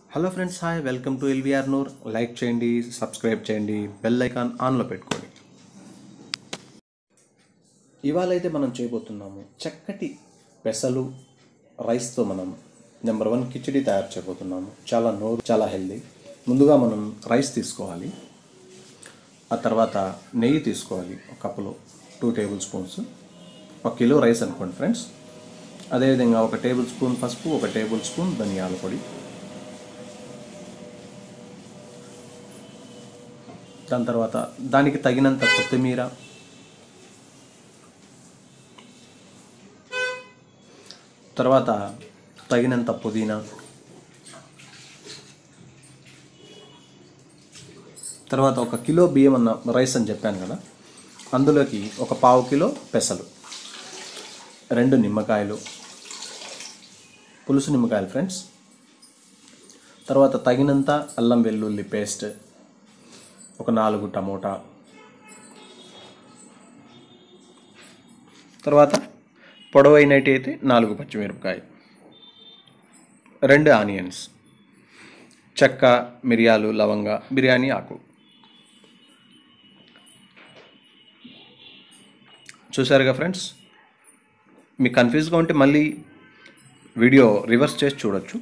hello friends hi welcome to LVR Noor like చేయండి subscribe చేయండి bell icon ఆన్లో పెట్టుకోండి ఇవాళ అయితే మనం చేయబోతున్నాము చక్కటి పెసలు రైస్తో మనం నెంబర్ వన్ కిచిడి తయారు చేయబోతున్నాము చాలా నోరు చాలా హెల్దీ ముందుగా మనం రైస్ తీసుకోవాలి ఆ తర్వాత నెయ్యి తీసుకోవాలి ఒక కప్పులో టూ టేబుల్ స్పూన్స్ ఒక కిలో రైస్ అనుకోండి ఫ్రెండ్స్ అదేవిధంగా ఒక టేబుల్ స్పూన్ పసుపు ఒక టేబుల్ స్పూన్ ధనియాల పొడి దాని తర్వాత దానికి తగినంత కొత్తిమీర తర్వాత తగినంత పుదీనా తర్వాత ఒక కిలో బియ్యం అన్న రైస్ అని చెప్పాను కదా అందులోకి ఒక పావు కిలో పెసలు రెండు నిమ్మకాయలు పులుసు నిమ్మకాయలు ఫ్రెండ్స్ తర్వాత తగినంత అల్లం వెల్లుల్లి పేస్ట్ ఒక నాలుగు టమోటా తర్వాత పొడవైనటి అయితే నాలుగు పచ్చిమిరపకాయ రెండు ఆనియన్స్ చెక్క మిరియాలు లవంగ బిర్యానీ ఆకు చూసారుగా ఫ్రెండ్స్ మీకు కన్ఫ్యూజ్గా ఉంటే మళ్ళీ వీడియో రివర్స్ చేసి చూడొచ్చు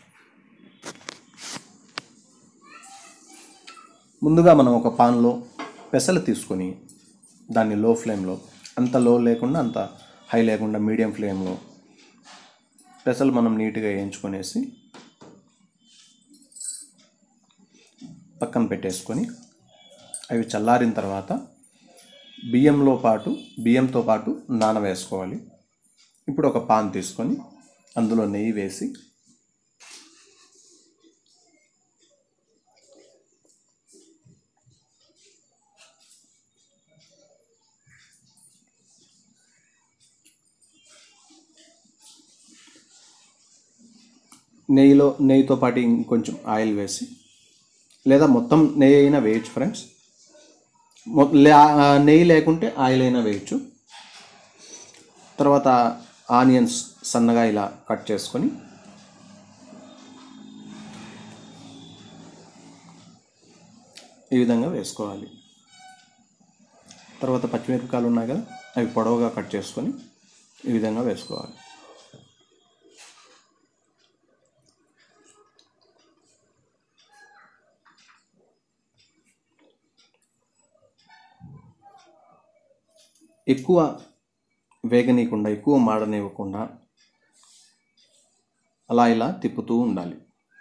ముందుగా మనం ఒక పాన్లో పెసలు తీసుకొని దాన్ని లో ఫ్లేమ్లో అంత లో లేకుండా అంత హై లేకుండా మీడియం ఫ్లేమ్లో పెసలు మనం నీట్గా వేయించుకొనేసి పక్కన పెట్టేసుకొని అవి చల్లారిన తర్వాత బియ్యంలో పాటు బియ్యంతో పాటు నానవేసుకోవాలి ఇప్పుడు ఒక పాన్ తీసుకొని అందులో నెయ్యి వేసి నెయ్యిలో నెయ్యితో పాటు ఇంకొంచెం ఆయిల్ వేసి లేదా మొత్తం నెయ్యి అయినా వేయచ్చు ఫ్రెండ్స్ మొ- లే- ఆ, నెయ్యి లేకుంటే ఆయిల్ అయినా వేయచ్చు తర్వాత ఆనియన్స్ సన్నగా ఇలా కట్ చేసుకొని ఈ విధంగా వేసుకోవాలి తర్వాత పచ్చిమిరపకాయలు ఉన్నాయి కదా అవి పొడవుగా కట్ చేసుకొని ఈ విధంగా వేసుకోవాలి ఎక్కువ వేగనీయకుండా ఎక్కువ మాడనివ్వకుండా అలా ఇలా తిప్పుతూ ఉండాలి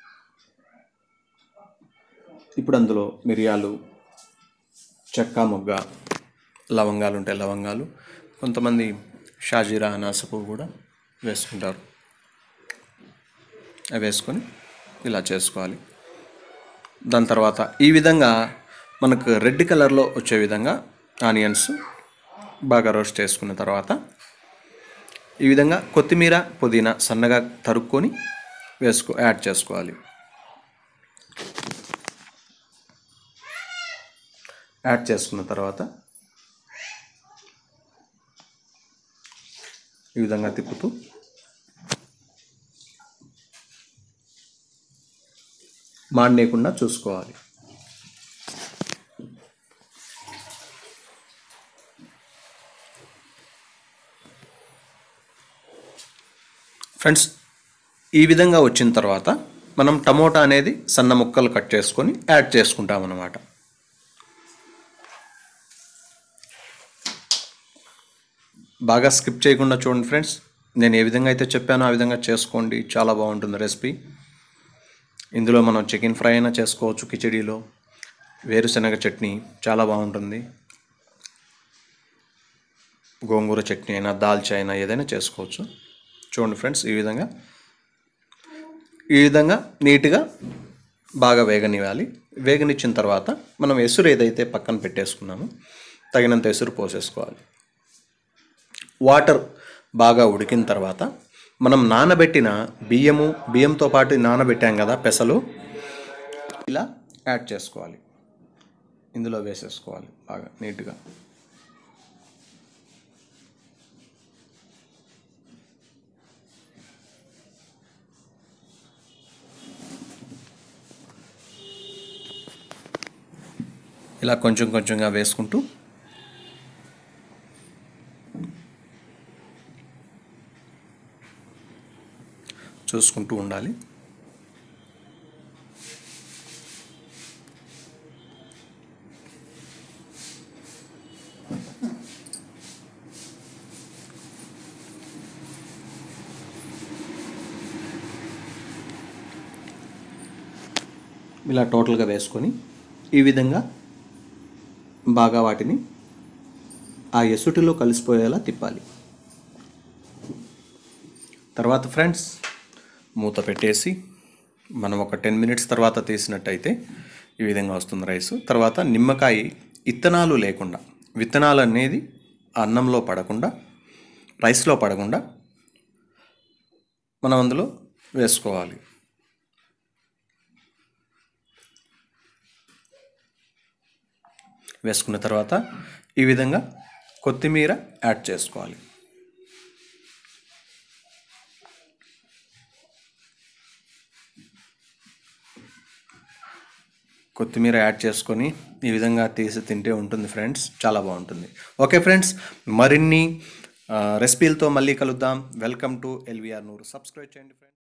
ఇప్పుడు అందులో మిరియాలు చెక్క మొగ్గ లవంగాలు ఉంటాయి లవంగాలు కొంతమంది షాజీరా అనాసపు కూడా వేసుకుంటారు అవి వేసుకొని ఇలా చేసుకోవాలి దాని తర్వాత ఈ విధంగా మనకు రెడ్ కలర్లో వచ్చే విధంగా ఆనియన్స్ బాగా రోస్ట్ చేసుకున్న తర్వాత ఈ విధంగా కొత్తిమీర పుదీనా సన్నగా తరుక్కొని వేసుకో యాడ్ చేసుకోవాలి యాడ్ చేసుకున్న తర్వాత ఈ విధంగా తిప్పుతూ మాడనేయకుండా చూసుకోవాలి ఫ్రెండ్స్ ఈ విధంగా వచ్చిన తర్వాత మనం టమోటా అనేది సన్న ముక్కలు కట్ చేసుకొని యాడ్ చేసుకుంటాం అన్నమాట బాగా స్కిప్ చేయకుండా చూడండి ఫ్రెండ్స్ నేను ఏ విధంగా అయితే చెప్పానో ఆ విధంగా చేసుకోండి చాలా బాగుంటుంది రెసిపీ ఇందులో మనం చికెన్ ఫ్రై అయినా చేసుకోవచ్చు కిచడీలో వేరుశనగ చట్నీ చాలా బాగుంటుంది గోంగూర చట్నీ అయినా దాల్చా అయినా ఏదైనా చేసుకోవచ్చు చూడండి ఫ్రెండ్స్ ఈ విధంగా ఈ విధంగా నీట్గా బాగా వేగనివ్వాలి వేగనిచ్చిన తర్వాత మనం ఎసురు ఏదైతే పక్కన పెట్టేసుకున్నామో తగినంత ఎసురు పోసేసుకోవాలి వాటర్ బాగా ఉడికిన తర్వాత మనం నానబెట్టిన బియ్యము బియ్యంతో పాటు నానబెట్టాం కదా పెసలు ఇలా యాడ్ చేసుకోవాలి ఇందులో వేసేసుకోవాలి బాగా నీట్గా ఇలా కొంచెం కొంచెంగా వేసుకుంటూ చూసుకుంటూ ఉండాలి ఇలా టోటల్గా వేసుకొని ఈ విధంగా బాగా వాటిని ఆ ఎసుటిలో కలిసిపోయేలా తిప్పాలి తర్వాత ఫ్రెండ్స్ మూత పెట్టేసి మనం ఒక టెన్ మినిట్స్ తర్వాత తీసినట్టయితే ఈ విధంగా వస్తుంది రైస్ తర్వాత నిమ్మకాయ ఇత్తనాలు లేకుండా విత్తనాలు అనేది అన్నంలో పడకుండా రైస్లో పడకుండా మనం అందులో వేసుకోవాలి వేసుకున్న తర్వాత ఈ విధంగా కొత్తిమీర యాడ్ చేసుకోవాలి కొత్తిమీర యాడ్ చేసుకొని ఈ విధంగా తీసి తింటే ఉంటుంది ఫ్రెండ్స్ చాలా బాగుంటుంది ఓకే ఫ్రెండ్స్ మరిన్ని రెసిపీలతో మళ్ళీ కలుద్దాం welcome to LVR Noor subscribe చేయండి ఫ్రెండ్స్